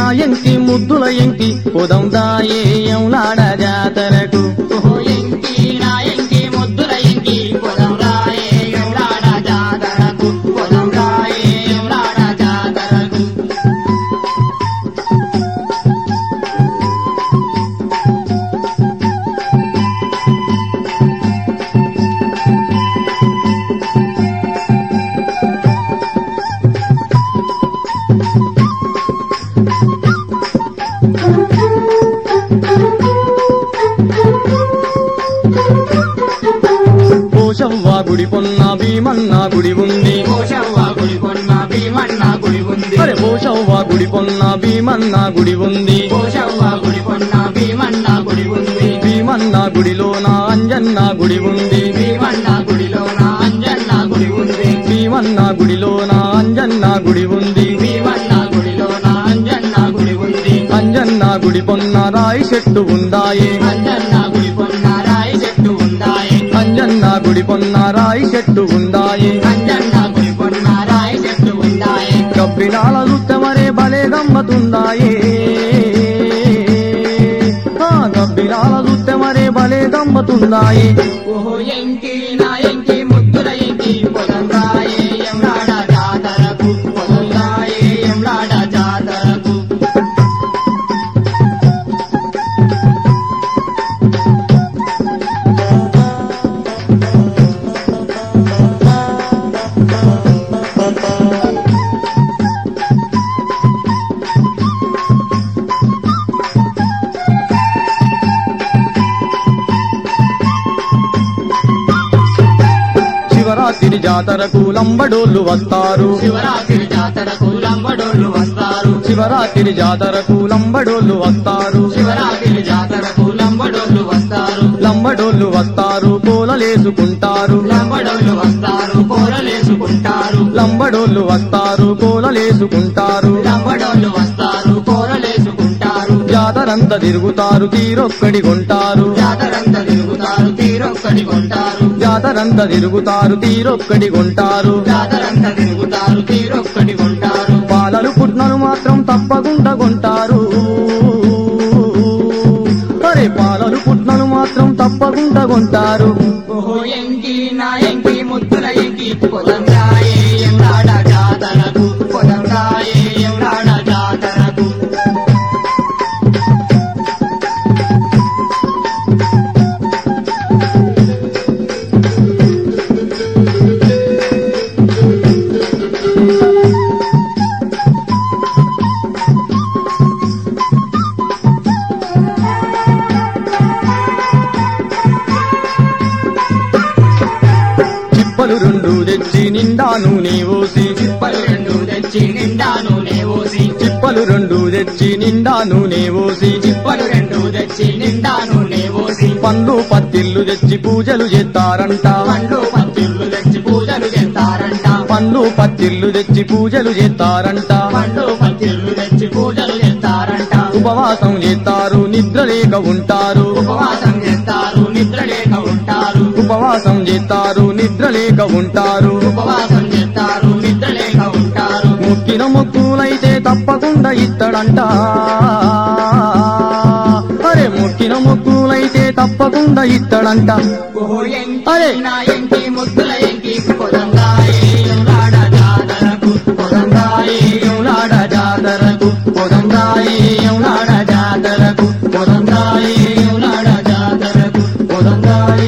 నా ఎంకి ముద్దుల ఎంకి పొదం దాయే ఎంలాడ జాతరకు ఓహో ఎంకి నా ఎంకి ముద్దుల ఎంకి పొదం రాయే ఎవలాడ జాతరకు పొదం రాయే ఎవలాడ జాతరకు పోషవ్వ గుడి పొన్న భీమన్న గుడి ఉంది కోశవ్వ గుడి కొన్న భీమన్న గుడి ఉంది అరే పోషవ్వ గుడి పొన్న భీమన్న గుడి ఉంది కోశవ్వ గుడి కొన్న భీమన్న గుడి ఉంది భీమన్న గుడిలో నా అంజన్న గుడి ఉంది భీమన్న గుడిలో నా అంజన్న గుడి ఉంది భీమన్న గుడిలో నా అంజన్న గుడి ఉంది భీమన్న గుడిలో నా అంజన్న గుడి ఉంది అంజన్న గుడి పొన్న రాయి చెట్టు ఉందాయే అంజన్న గుడి కొన్న రాయి చెట్టు ఉందాయే అంజన్న గుడి పొన్న రాయి చెట్టు ఉందాయే అంజన్న గుడి కొన్న రాయి చెట్టు ఉందాయే కబ్బినాల రుత్తమరే భలే గమ్మతుందాయే ఆ కబ్బినాల రుత్తమరే భలే గమ్మతుందాయే ఓహో ఎంకి నా ఎంకి ముద్దుల ఎంకి పొలం రాయే ఎంలాడ జాతరకు పొలం రాయే ఎంలాడ జాతరకు శివరాత్రి జాతరకు లంబడోళ్ళు వస్తారు శివరాత్రి జాతరకు లంబడోళ్ళు వస్తారు శివరాత్రి జాతరకు లంబడోళ్ళు వస్తారు శివరాత్రి జాతరకు లంబడోళ్ళు వస్తారు లంబడోళ్ళు వస్తారు కోలలేసుకుంటారు లంబడోళ్ళు వస్తారు కూరలేసుకుంటారు లంబడోళ్ళు వస్తారు కోలలేసుకుంటారు లంబడోళ్ళు వస్తారు కూరలేసుకుంటారు జాతరంతా తిరుగుతారు తీరొక్కడి కొంటారు జాతరంతా తిరుగుతారు తీరొక్కడి కొంటారు జాతరంతా తిరుగుతారు తీరొక్కడి కొంటారు జాతరంతా తిరుగుతారు తీరొక్కడి కొంటారు పాలలు పుట్నలు మాత్రం తప్పకుండా కొంటారు అరే పాలలు పుట్నలు మాత్రం తప్పకుండా కొంటారు ఓహో ఎంకి నా ఎంకి ముద్దుల ఎంకి పొలం రాయే ఎంలాడ జాతరకు పొలం రాయే ఎంలాడ జాతరకు చిప్పలు రెండు తెచ్చి నిండా నూనె పోసి చిప్పలు రెండు తెచ్చి నిండా నూనె పోసి చిప్పలు రెండు తెచ్చి నిండా నూనె పోసి చిప్పలు రెండు తెచ్చి నిండా నూనె పోసి పండ్లు పత్తిళ్ళు తెచ్చి పూజలు చేస్తారంట పండ్లు పత్తిళ్ళు తెచ్చి పూజలు చేస్తారంట పండ్లు పత్తిళ్ళు తెచ్చి పూజలు చేస్తారంట పండ్లు పత్తిళ్ళు తెచ్చి పూజలు చేస్తారంట ఉపవాసం చేస్తారు నిద్ర లేక ఉంటారు ఉపవాసం చేస్తారు నిద్ర లేక ఉంటారు ఉపవాసం చేస్తారు నిద్ర లేక ఉంటారు ఉపవాసం చేస్తారు నిద్ర లేక ఉంటారు మొక్కిన మొక్కులైతే తప్పకుండా ఇత్తడంట అరే మొక్కిన మొక్కులైతే తప్పకుండా ఇత్తడంట ఓహో ఎంకి అరే. నా ఎంకి ముద్దుల ఎంకి పొదంగాయే ఎంలాడ జాతరకు పొదంగాయే ఎవలాడ జాతరకు పొదంగాయి ఎవలాడ జాతరకు పొదంగాయి ఎవలాడ జాతరకు పొదంగాయి